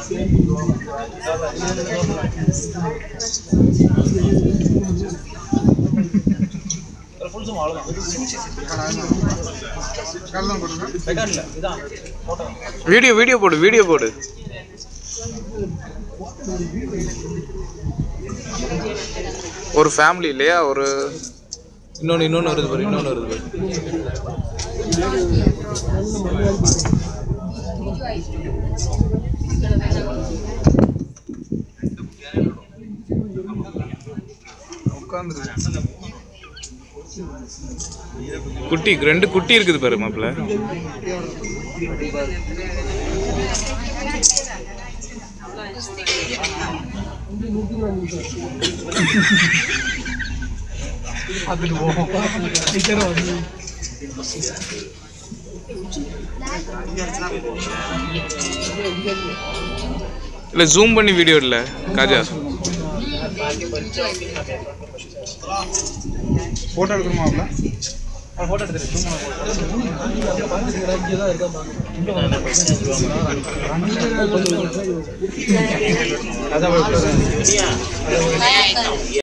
video video போடு video போடு ஒரு ஃபேமிலி இல்லையா ஒரு இன்னொன்று இன்னொன்று வருது பாரு இன்னொன்று வருது பாரு குட்டி ரெண்டு குட்டி இருக்குது பாரு மாப்பிள்ள இல்ல ஜூம் பண்ணி வீடியோ இல்ல காஜா ஃபோட்டோ எடுக்கணுமா